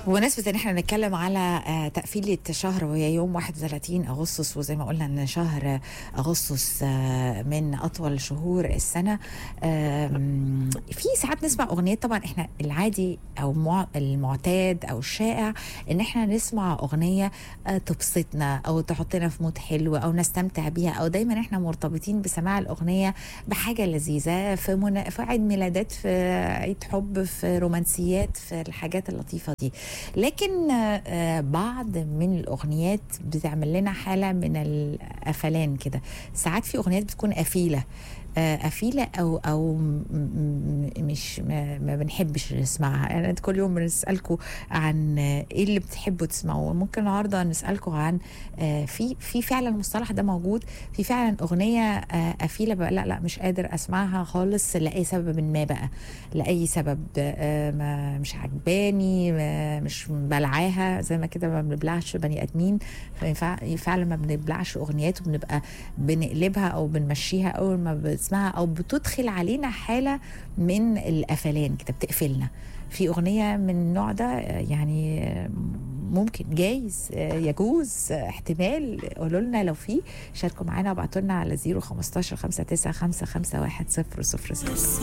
بمناسبة ان احنا بنتكلم على آه، تقفيلة شهر وهي يوم 31 اغسطس وزي ما قلنا ان شهر اغسطس آه، من اطول شهور السنة آم، في ساعات نسمع اغنيات طبعا احنا العادي او مع- المعتاد او الشائع ان احنا نسمع اغنية آه، تبسطنا او تحطنا في مود حلو او نستمتع بيها او دايما احنا مرتبطين بسماع الاغنية بحاجة لذيذة في, منا... في عيد ميلادات في عيد حب في رومانسيات في الحاجات اللطيفة دي لكن آه، آه، بعض من الأغنيات بتعمل لنا حالة من القفلان كده ساعات في أغنيات بتكون قفيلة آه، قفيلة أو أو م- م- مش ما, ما بنحبش نسمعها يعني كل يوم بنسألكم عن آه، إيه اللي بتحبوا تسمعوه ممكن النهاردة نسألكم عن آه، في في فعلا المصطلح ده موجود في فعلا أغنية آه، قفيلة بقى لا لا مش قادر أسمعها خالص لأي سبب ما بقى لأي سبب آه، ما مش عجباني ما مش بلعاها زي ما كده ما بنبلعش بني آدمين فينفع- فعلا ما بنبلعش أغنيات وبنبقى بنقلبها أو بنمشيها أول ما بنسمعها أو بتدخل علينا حالة من القفلان كده بتقفلنا في أغنية من النوع ده آه، يعني آه، ممكن جايز آه، يجوز آه، احتمال قولوا لنا لو في شاركوا معانا وابعتوا لنا على 015 59 55 1 0 0